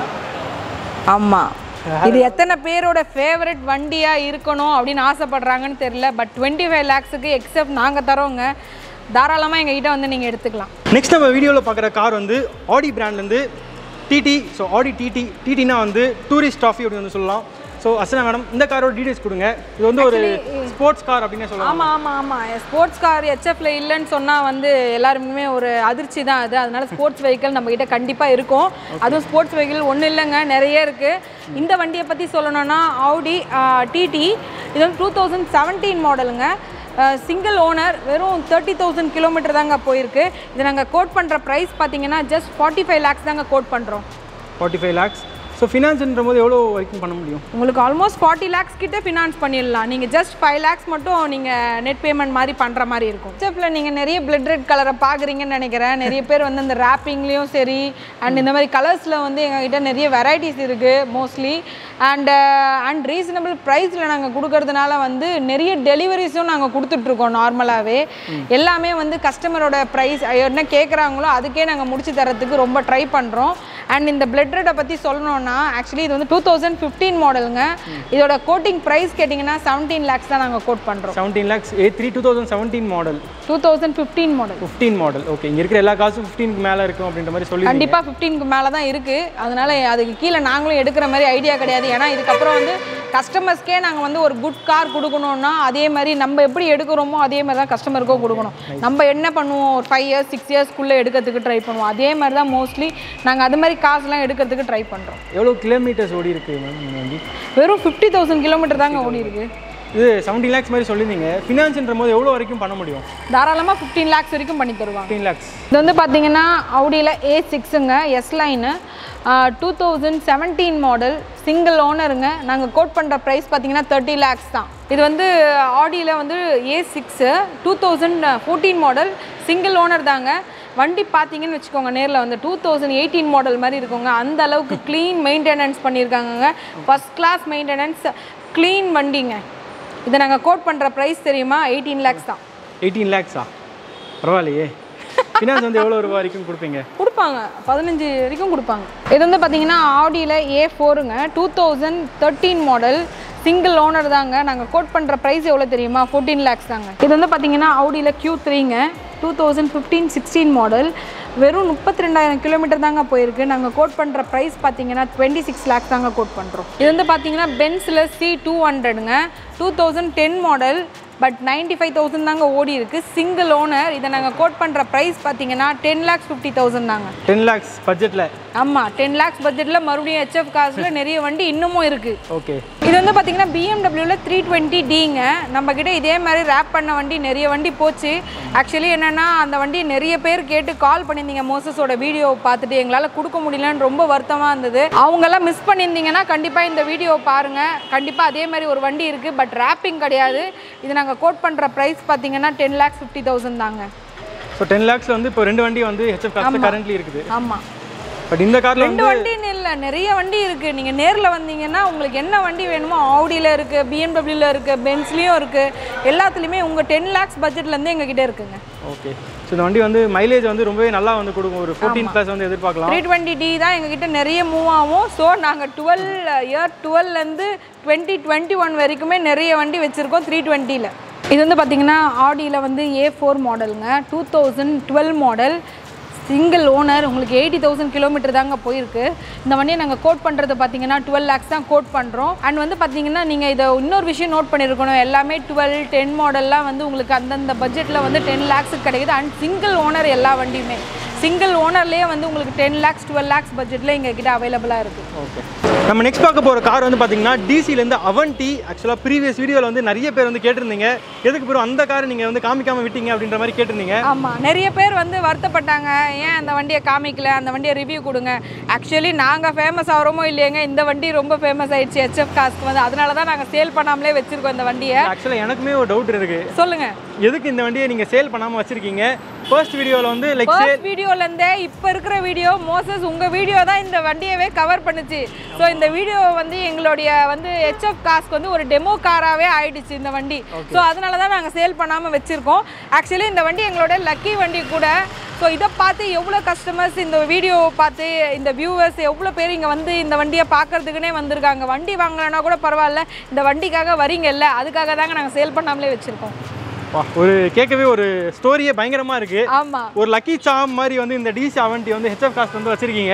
ஆமாம் இது எத்தனை பேரோட ஃபேவரட் வண்டியாக இருக்கணும் அப்படின்னு ஆசைப்படுறாங்கன்னு தெரியல பட் டுவெண்ட்டி ஃபைவ் லேக்ஸுக்கு எக்ஸப்ட் நாங்கள் தரோங்க தாராளமாக எங்ககிட்ட வந்து நீங்கள் எடுத்துக்கலாம் நெக்ஸ்ட் நம்ம வீடியோவில் பார்க்குற கார் வந்து ஆடி பிராண்ட்லேருந்து டிடி ஸோ ஆடி டிடி டிடினா வந்து டூரிஸ்ட் ட்ராஃபி அப்படின்னு வந்து சொல்லலாம் ஸோ அசனா மேடம் இந்த காரோட டீடைல்ஸ் கொடுங்க இது வந்து ஒரு ஸ்போர்ட்ஸ் கார் அப்படின்னு சொல்லலாம் ஆமாம் ஆமாம் ஆமாம் ஸ்போர்ட்ஸ் கார் ஹெச்எஃப்ல இல்லைன்னு சொன்னால் வந்து எல்லாருமே ஒரு அதிர்ச்சி தான் அது அதனால ஸ்போர்ட்ஸ் வெஹிக்கிள் நம்மக்கிட்ட கண்டிப்பாக இருக்கும் அதுவும் ஸ்போர்ட்ஸ் வெஹிக்கிள் ஒன்றும் இல்லைங்க நிறைய இருக்குது இந்த வண்டியை பற்றி சொல்லணும்னா ஆடி டிடி இது வந்து டூ தௌசண்ட் செவன்டீன் மாடலுங்க சிங்கிள் ஓனர் வெறும் தேர்ட்டி தௌசண்ட் கிலோமீட்டர் தாங்க போயிருக்கு இது நாங்கள் கோட் பண்ணுற ப்ரைஸ் பார்த்தீங்கன்னா ஜஸ்ட் ஃபார்ட்டி ஃபைவ் லேக்ஸ் தாங்க கோட் பண்ணுறோம் ஃபார்ட்டி ஃபைவ் லேக்ஸ் ஸோ ஃபினான்ஸ்ன்ற போது எவ்வளோ வரைக்கும் பண்ண முடியும் உங்களுக்கு ஆல்மோஸ்ட் ஃபார்ட்டி லேக்ஸ் கிட்ட ஃபினான்ஸ் பண்ணிடலாம் நீங்கள் ஜஸ்ட் ஃபைவ் லேக்ஸ் மட்டும் நீங்கள் நெட் பேமெண்ட் மாதிரி பண்ணுற மாதிரி இருக்கும் ஸ்டெப்பில் நீங்கள் நிறைய பிளட் ரெட் கலரை பார்க்குறீங்கன்னு நினைக்கிறேன் நிறைய பேர் வந்து இந்த ரேப்பிங்லேயும் சரி அண்ட் இந்த மாதிரி கலர்ஸில் வந்து எங்ககிட்ட நிறைய வெரைட்டிஸ் இருக்குது மோஸ்ட்லி அண்ட் அண்ட் ரீசனபிள் ப்ரைஸில் நாங்கள் கொடுக்கறதுனால வந்து நிறைய டெலிவரிஸும் நாங்கள் கொடுத்துட்ருக்கோம் நார்மலாகவே எல்லாமே வந்து கஸ்டமரோட ப்ரைஸ் என்ன கேட்குறாங்களோ அதுக்கே நாங்கள் முடிச்சு தரத்துக்கு ரொம்ப ட்ரை பண்ணுறோம் அண்ட் இந்த பிளட் ரெட்டை பற்றி சொல்லணும்னா ஆக்சுவலி இது வந்து டூ தௌசண்ட் ஃபிஃப்டீன் மாடலுங்க இதோட கோட்டிங் ப்ரைஸ் கேட்டிங்கன்னா செவன்டீன் லேக்ஸ் தான் நாங்கள் கோட் பண்ணுறோம் seventeen lakhs A three two thousand seventeen model two thousand fifteen model fifteen model okay இங்கே இருக்கிற எல்லா காசும் ஃபிஃப்டீனுக்கு மேலே இருக்கும் அப்படின்ற மாதிரி சொல்லி கண்டிப்பாக ஃபிஃப்டீனுக்கு மேலே தான் இருக்குது அதனால அதுக்கு கீழே நாங்களும் எடுக்கிற மாதிரி ஐடியா கிடையாது ஏன்னா இதுக்கப்புறம் வந்து கஸ்டமர்ஸ்க்கே நாங்கள் வந்து ஒரு குட் கார் கொடுக்கணும்னா அதே மாதிரி நம்ம எப்படி எடுக்கிறோமோ அதே மாதிரி தான் கஸ்டமருக்கும் கொடுக்கணும் நம்ம என்ன பண்ணுவோம் ஒரு ஃபைவ் இயர்ஸ் சிக்ஸ் இயர்ஸ்க்குள்ளே எடுக்கிறதுக்கு ட்ரை பண்ணுவோம் அதே மாதிரி தான் மோஸ்ட்லி நாங்கள் அது மாதிரி காசுலாம் எடுக்கிறதுக்கு ட்ரை பண்ணுறோம் எவ்வளோ கிலோமீட்டர்ஸ் ஓடி இருக்கு மேம் இந்த வண்டி வெறும் ஃபிஃப்டி தௌசண்ட் கிலோமீட்டர் தாங்க ஓடி இருக்கு இது செவன்டீன் லேக்ஸ் மாதிரி சொல்லியிருந்தீங்க ஃபினான்ஸ்ன்ற போது எவ்வளோ வரைக்கும் பண்ண முடியும் தாராளமாக ஃபிஃப்டீன் லேக்ஸ் வரைக்கும் பண்ணி தருவாங்க ஃபிஃப்டீன் லேக்ஸ் இது வந்து பார்த்தீங்கன்னா அவுடியில் ஏ சிக்ஸுங்க S line two thousand seventeen model single ஓனருங்க நாங்கள் கோட் பண்ணுற ப்ரைஸ் பார்த்தீங்கன்னா தேர்ட்டி லேக்ஸ் தான் இது வந்து ஆடியில் வந்து A six two thousand fourteen model single owner தாங்க வண்டி பார்த்தீங்கன்னு வச்சுக்கோங்க நேரில் வந்து டூ தௌசண்ட் எயிட்டீன் மாடல் மாதிரி இருக்குங்க அந்த அளவுக்கு க்ளீன் மெயின்டெனன்ஸ் பண்ணியிருக்காங்கங்க ஃபஸ்ட் கிளாஸ் மெயின்டெனன்ஸ் க்ளீன் வண்டிங்க இதை நாங்கள் கோட் பண்ணுற ப்ரைஸ் தெரியுமா எயிட்டீன் லேக்ஸ் தான் எயிட்டீன் லேக்ஸா பரவாயில்லையே ஃபினான்ஸ் வந்து எவ்வளோ ரூபா வரைக்கும் கொடுப்பீங்க கொடுப்பாங்க பதினஞ்சு வரைக்கும் கொடுப்பாங்க இது வந்து பார்த்தீங்கன்னா ஆடியில் ஏ ஃபோருங்க two thousand thirteen model single owner தாங்க நாங்கள் கோட் பண்ணுற ப்ரைஸ் எவ்வளோ தெரியுமா ஃபோர்டீன் லேக்ஸ் தாங்க இது வந்து பார்த்தீங்கன்னா ஆடியில் கியூ த்ரீங்க two thousand fifteen sixteen model வெறும் முப்பத்தி ரெண்டாயிரம் கிலோமீட்டர் தாங்க போயிருக்கு நாங்கள் கோட் பண்ணுற ப்ரைஸ் பார்த்தீங்கன்னா டுவெண்ட்டி சிக்ஸ் லேக்ஸ் தாங்க கோட் பண்ணுறோம் இது வந்து பார்த்தீங்கன்னா பென்ஸில் சி டூ ஹண்ட்ரடுங்க two thousand ten model but ninety five thousand தாங்க ஓடி இருக்கு சிங்கிள் ஓனர் இதை நாங்கள் கோட் பண்ணுற ப்ரைஸ் பார்த்தீங்கன்னா டென் லேக்ஸ் ஃபிஃப்டி தௌசண்ட் தாங்க டென் லேக்ஸ் பட்ஜெட்டில் ஆமாம் டென் லேக்ஸ் பட்ஜெட்டில் மறுபடியும் ஹெச்எஃப் காசில் நிறைய வண்டி இன்னமும் இருக்குது ஓகே இது வந்து பார்த்தீங்கன்னா பிஎம்டபிள்யூவில் த்ரீ டுவெண்ட்டி டிங்க நம்மக்கிட்ட இதே மாதிரி ரேப் பண்ண வண்டி நிறைய வண்டி போச்சு ஆக்சுவலி என்னென்னா அந்த வண்டி நிறைய பேர் கேட்டு கால் பண்ணியிருந்தீங்க மோசஸோட வீடியோ பார்த்துட்டு எங்களால் கொடுக்க முடியலன்னு ரொம்ப வருத்தமாக இருந்தது அவங்கெல்லாம் மிஸ் பண்ணியிருந்தீங்கன்னா கண்டிப்பாக இந்த வீடியோ பாருங்கள் கண்டிப்பாக அதே மாதிரி ஒரு வண்டி இருக்குது பட் ரேப்பிங் கிடையாது இது நாங்கள் கோட் பண்ணுற ப்ரைஸ் பார்த்தீங்கன்னா டென் லேக்ஸ் ஃபிஃப்டி தௌசண்ட் தாங்க ஸோ டென் லேக்ஸில் வந்து இப்போ ரெண்டு வண்டி வந்து ஹெச்எஃப் காஸ்ட் கரண்ட்லி இருக்குது ஆமாம் பட் இந்த காரில் ரெண்டு வண்டின்னு இல்லை நிறைய வண்டி இருக்குது நீங்கள் நேரில் வந்தீங்கன்னா உங்களுக்கு என்ன வண்டி வேணுமோ ஆடியில் இருக்குது பிஎம்டபிள்யூவில் இருக்குது பென்ஸ்லேயும் இருக்குது எல்லாத்துலேயுமே உங்கள் டென் லேக்ஸ் பட்ஜெட்லேருந்து எங்ககிட்ட இருக்குங்க ஓகே ஸோ இந்த வண்டி வந்து மைலேஜ் வந்து ரொம்பவே நல்லா வந்து கொடுக்கும் ஒரு ஃபோர்டீன் ப்ளஸ் வந்து எதிர்பார்க்கலாம் த்ரீ டுவெண்ட்டி டி தான் எங்ககிட்ட நிறைய மூவ் ஆகும் ஸோ நாங்கள் டுவெல் இயர் டுவெல்லேருந்து டுவெண்ட்டி டுவெண்ட்டி ஒன் வரைக்குமே நிறைய வண்டி வச்சுருக்கோம் த்ரீ டுவெண்ட்டியில் இது வந்து பார்த்தீங்கன்னா ஆடியில் வந்து ஏ ஃபோர் மாடலுங்க two thousand twelve model single owner உங்களுக்கு எயிட்டி தௌசண்ட் கிலோமீட்டர் தாங்க போயிருக்கு இந்த வண்டியை நாங்கள் கோட் பண்ணுறது பார்த்தீங்கன்னா டுவெல் லேக்ஸ் தான் கோட் பண்ணுறோம் அண்ட் வந்து பார்த்தீங்கன்னா நீங்கள் இதை இன்னொரு விஷயம் நோட் பண்ணியிருக்கணும் எல்லாமே டுவெல் டென் மாடல்லாம் வந்து உங்களுக்கு அந்தந்த பட்ஜெட்டில் வந்து டென் லேக்ஸுக்கு கிடைக்குது அண்ட் சிங்கிள் ஓனர் எல்லா வண்டியுமே சிங்கிள் ஓனர்லேயே வந்து உங்களுக்கு டென் லேக்ஸ் டுவெல் லேக்ஸ் பட்ஜெட்டில் எங்கள் கிட்ட அவைலபிளாக இருக்குது ஓகே நம்ம நெக்ஸ்ட் பார்க்க போகிற கார் வந்து பார்த்தீங்கன்னா டிசிலேருந்து அவன்டி ஆக்சுவலாக ப்ரீவியஸ் வீடியோவில் வந்து நிறைய பேர் வந்து கேட்டிருந்தீங்க எதுக்கு பிறகு அந்த கார் நீங்கள் வந்து காமிக்காமல் விட்டீங்க அப்படின்ற மாதிரி கேட்டிருந்தீங்க ஆமாம் நிறைய பேர் வந்து வருத்தப்பட்டாங்க ஏன் அந்த வண்டியை காமிக்கல அந்த வண்டியை ரிவ்யூ கொடுங்க ஆக்சுவலி நாங்கள் ஃபேமஸ் ஆகிறோமோ இல்லையங்க இந்த வண்டி ரொம்ப ஃபேமஸ் ஆயிடுச்சு ஹெச்எஃப் காஸ்க்கு வந்து அதனால தான் நாங்கள் சேல் பண்ணாமலே வச்சுருக்கோம் இந்த வண்டியை ஆக்சுவலாக எனக்குமே ஒரு டவுட் இருக்குது சொல்லுங்கள் எதுக்கு இந்த வண்டியை நீங்கள் சேல் பண்ணாமல் வச்சுருக்கீங்க ஃபர்ஸ்ட் வீடியோவில் வந்து லைக் சேல் ஃபர்ஸ்ட் வீடியோலேருந்தே இப்போ இருக்கிற வீடியோ மோசஸ் உங்கள் வீடியோ தான் இந்த வண்டியவே கவர் பண்ணுச்சு ஸோ இந்த வீடியோ வந்து எங்களுடைய வந்து ஹெச்எஃப் காஸ்க்கு வந்து ஒரு டெமோ காராகவே ஆயிடுச்சு இந்த வண்டி ஸோ அதனால தான் நாங்கள் சேல் பண்ணாமல் வச்சுருக்கோம் ஆக்சுவலி இந்த வண்டி எங்களோட லக்கி வண்டி கூட ஸோ இதை பார்த்து எவ்வளோ கஸ்டமர்ஸ் இந்த வீடியோ பார்த்து இந்த வியூவர்ஸ் எவ்வளோ பேர் இங்கே வந்து இந்த வண்டியை பார்க்கறதுக்குனே வந்திருக்காங்க வண்டி வாங்கலைன்னா கூட பரவாயில்ல இந்த வண்டிக்காக வரீங்கல்ல அதுக்காக தாங்க நாங்கள் சேல் பண்ணாமலே வச்சுருக்கோம் வா, ஒரு கேட்கவே ஒரு ஸ்டோரியே பயங்கரமாக இருக்குது ஆமாம் ஒரு லக்கி சாம் மாதிரி வந்து இந்த டிசி அவன்டி வந்து ஹெச்எஃப் காஸ்ட் வந்து வச்சுருக்கீங்க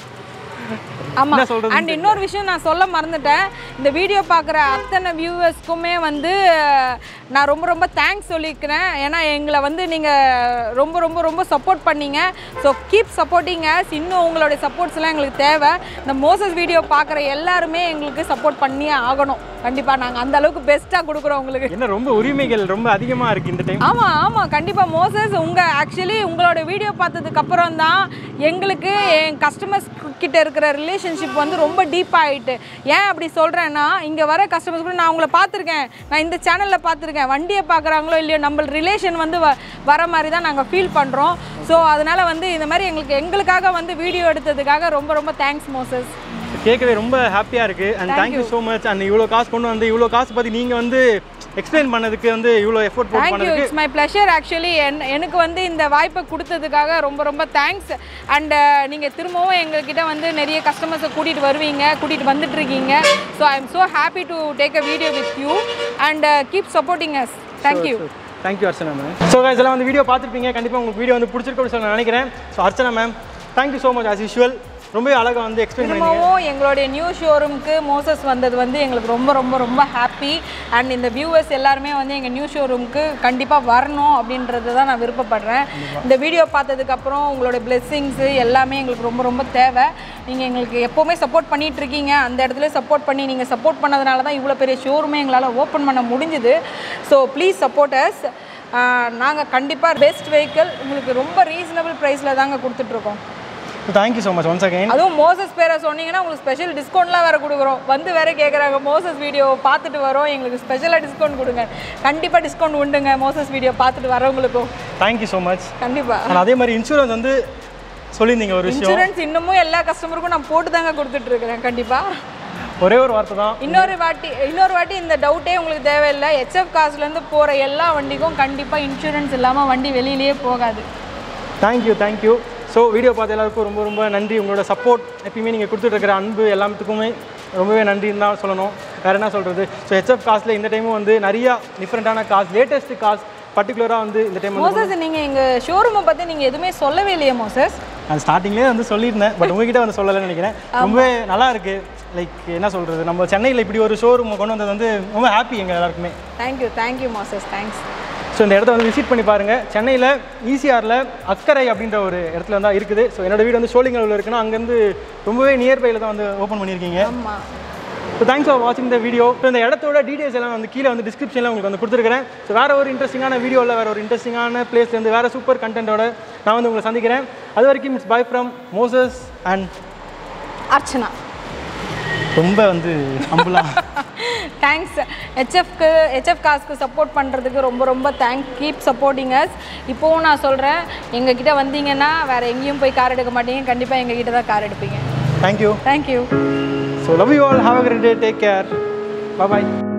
ஆமா என்ன சொல்றதுன்னு அண்ட் இன்னொரு விஷயம் நான் சொல்ல மறந்துட்டேன் இந்த வீடியோ பார்க்குற அத்தனை வியூவர்ஸ்க்குமே வந்து அஹ், நான் ரொம்ப ரொம்ப தேங்க்ஸ் சொல்லிக்கிறேன் ஏன்னா எங்களை வந்து நீங்கள் ரொம்ப ரொம்ப ரொம்ப சப்போர்ட் பண்ணீங்க ஸோ கீப் சப்போர்ட்டிங் us இன்னும் உங்களுடைய சப்போர்ட்ஸ்லாம் எங்களுக்கு தேவை இந்த மோசஸ் வீடியோ பார்க்குற எல்லாருமே எங்களுக்கு சப்போர்ட் பண்ணியே ஆகணும் கண்டிப்பாக நாங்கள் அந்த அளவுக்கு பெஸ்ட்டாக கொடுக்குறோம் உங்களுக்கு என்ன ரொம்ப உரிமைகள் ரொம்ப அதிகமாக இருக்குது இந்த டைம் ஆமாம் ஆமாம் கண்டிப்பாக மோசஸ் உங்கள் ஆக்சுவலி உங்களோட வீடியோ பார்த்ததுக்கு அப்புறம் தான் எங்களுக்கு என் கஸ்டமர்ஸ் கிட்ட இருக்கிற ரிலேஷன்ஷிப் வந்து ரொம்ப டீப் ஆகிட்டு ஏன் அப்படி சொல்கிறேன்னா இங்கே வர கஸ்டமர்ஸ் கூட நான் உங்களை பார்த்துருக்கேன் நான் இந்த சேனலில் பார்த்துருக்கேன் வண்டியை பார்க்குறாங்களோ இல்லையோ நம்ம ரிலேஷன் வந்து வ வர மாதிரி தான் நாங்கள் ஃபீல் பண்ணுறோம் ஸோ அதனால் வந்து இந்த மாதிரி எங்களுக்கு எங்களுக்காக வந்து வீடியோ எடுத்ததுக்காக ரொம்ப ரொம்ப தேங்க்ஸ் மோசஸ் கேட்கவே ரொம்ப ஹாப்பியாக இருக்குது and thank you so much and இவ்வளோ காசு கொண்டு வந்து இவ்வளோ காசு பற்றி நீங்கள் வந்து எக்ஸ்பிளைன் பண்ணதுக்கு வந்து இவ்வளோ எஃபோர்ட் போட்டு தேங்க்யூ பண்ணதுக்கு இட்ஸ் மை ப்ளஷர் ஆக்சுவலி என் எனக்கு வந்து இந்த வாய்ப்பை கொடுத்ததுக்காக ரொம்ப ரொம்ப தேங்க்ஸ் அண்ட் நீங்கள் திரும்பவும் எங்ககிட்ட வந்து நிறைய கஸ்டமர்ஸை கூட்டிகிட்டு வருவீங்க கூட்டிகிட்டு வந்துட்டு இருக்கீங்க so I am so happy to take a video with you and keep supporting us thank you thank you Archana ma'am so guys எல்லாம் வந்து வீடியோ பார்த்துருப்பீங்க கண்டிப்பாக உங்களுக்கு வீடியோ வந்து பிடிச்சிருக்கு அப்படின்னு சொல்லி நான் நினைக்கிறேன் so Archana ma'am thank you so much as usual ரொம்ப அழகாக வந்து எக்ஸ்பிளைன் பண்ணீங்க திரும்பவும் எங்களுடைய நியூ ஷோரூம்க்கு மோசஸ் வந்தது வந்து எங்களுக்கு ரொம்ப ரொம்ப ரொம்ப ஹாப்பி அண்ட் இந்த வியூவர்ஸ் எல்லாருமே வந்து எங்கள் நியூ ஷோரூம்க்கு கண்டிப்பாக வரணும் அப்படின்றது தான் நான் விருப்பப்படுறேன் இந்த வீடியோ பார்த்ததுக்கப்புறம் உங்களோட பிளெஸ்ஸிங்ஸு எல்லாமே எங்களுக்கு ரொம்ப ரொம்ப தேவை நீங்கள் எங்களுக்கு எப்போவுமே சப்போர்ட் பண்ணிட்டு இருக்கீங்க அந்த இடத்துல சப்போர்ட் பண்ணி நீங்கள் சப்போர்ட் பண்ணதுனால தான் இவ்வளோ பெரிய ஷோரூமே எங்களால் ஓப்பன் பண்ண முடிஞ்சுது ஸோ ப்ளீஸ் சப்போர்ட் அஸ் நாங்கள் கண்டிப்பாக பெஸ்ட் வெஹிக்கிள் உங்களுக்கு ரொம்ப ரீசனபிள் ப்ரைஸில் தாங்க கொடுத்துட்ருக்கோம் thank you so much once again அதுவும் மோசஸ் பேரை சொன்னீங்கன்னா உங்களுக்கு ஸ்பெஷல் டிஸ்கவுண்ட்லாம் வேறு கொடுக்குறோம் வந்து வேற கேட்குறாங்க மோசஸ் வீடியோ பார்த்துட்டு வரோம் எங்களுக்கு ஸ்பெஷலாக டிஸ்கவுண்ட் கொடுங்க கண்டிப்பாக டிஸ்கவுண்ட் உண்டுங்க மோசஸ் வீடியோ பார்த்துட்டு வரவங்களுக்கும் தேங்க்யூ ஸோ மச் கண்டிப்பாக அண்ட் அதே மாதிரி இன்சூரன்ஸ் வந்து சொல்லியிருந்தீங்க ஒரு விஷயம் இன்சூரன்ஸ் இன்னமும் எல்லா கஸ்டமருக்கும் நான் போட்டு தாங்க கொடுத்துட்டு இருக்கிறேன் கண்டிப்பாக ஒரே ஒரு வார்த்தை தான் இன்னொரு வாட்டி இன்னொரு வாட்டி இந்த டவுட்டே உங்களுக்கு தேவையில்லை ஹெச்எஃப் காசுலேருந்து போகிற எல்லா வண்டிக்கும் கண்டிப்பாக இன்சூரன்ஸ் இல்லாமல் வண்டி வெளியிலேயே போகாது தேங்க்யூ தேங்க்யூ ஸோ வீடியோ பார்த்த எல்லாருக்கும் ரொம்ப ரொம்ப நன்றி உங்களோட சப்போர்ட் எப்பயுமே நீங்கள் கொடுத்துட்டு இருக்கிற அன்பு எல்லாத்துக்குமே ரொம்பவே நன்றின்னு தான் சொல்லணும் வேறு என்ன சொல்கிறது ஸோ ஹெச்எஃப் காசில் இந்த டைமும் வந்து நிறையா டிஃப்ரெண்ட்டான காஸ் லேட்டஸ்ட் காஸ் பர்டிகுலராக வந்து இந்த டைம் வந்து மோசஸ் நீங்கள் எங்கள் ஷோரூமை பற்றி நீங்கள் எதுவுமே சொல்லவே இல்லையே மோசஸ் நான் ஸ்டார்டிங்லேயே வந்து சொல்லியிருந்தேன் பட் உங்ககிட்ட வந்து சொல்லலைன்னு நினைக்கிறேன் ரொம்பவே நல்லா இருக்கு லைக் என்ன சொல்கிறது நம்ம சென்னையில் இப்படி ஒரு ஷோரூம் கொண்டு வந்தது வந்து ரொம்ப ஹாப்பி எங்கள் எல்லாருக்குமே thank you thank you masters thanks so இந்த இடத்த வந்து விசிட் பண்ணி பாருங்கள் சென்னையில் ஈசிஆரில் அக்கரை அப்படின்ற ஒரு இடத்துல தான் இருக்குது ஸோ என்னோட வீடு வந்து சோழிங்கலில் இருக்குன்னா அங்கேருந்து ரொம்பவே நியர்பையில் தான் வந்து ஓப்பன் பண்ணியிருக்கீங்க ஆமாம் ஸோ தேங்க்ஸ் ஃபார் வாட்சிங் த வீடியோ ஸோ இந்த இடத்தோட டீடைல்ஸ் எல்லாம் வந்து கீழே வந்து டிஸ்கிரிப்ஷனில் உங்களுக்கு வந்து கொடுத்துருக்கிறேன் ஸோ வேறு ஒரு இன்ட்ரெஸ்டிங்கான வீடியோவில் வேறு ஒரு இன்ட்ரெஸ்டிங்கான பிளேஸ்லேருந்து வேறு சூப்பர் கண்டென்ட்டோட நான் வந்து உங்களை சந்திக்கிறேன் அது வரைக்கும் it's bye from Moses and Archana ரொம்ப வந்து அம்புலா தேங்க்ஸ் ஹெச்எஃப்க்கு ஹெச்எஃப் காஸ்க்கு சப்போர்ட் பண்ணுறதுக்கு ரொம்ப ரொம்ப தேங்க் கீப் சப்போர்ட்டிங் அஸ் இப்போவும் நான் சொல்கிறேன் எங்ககிட்ட வந்தீங்கன்னா வேறு எங்கேயும் போய் கார் எடுக்க மாட்டீங்க கண்டிப்பாக எங்ககிட்ட தான் கார் எடுப்பீங்க thank you thank you so love you all have a great day take care bye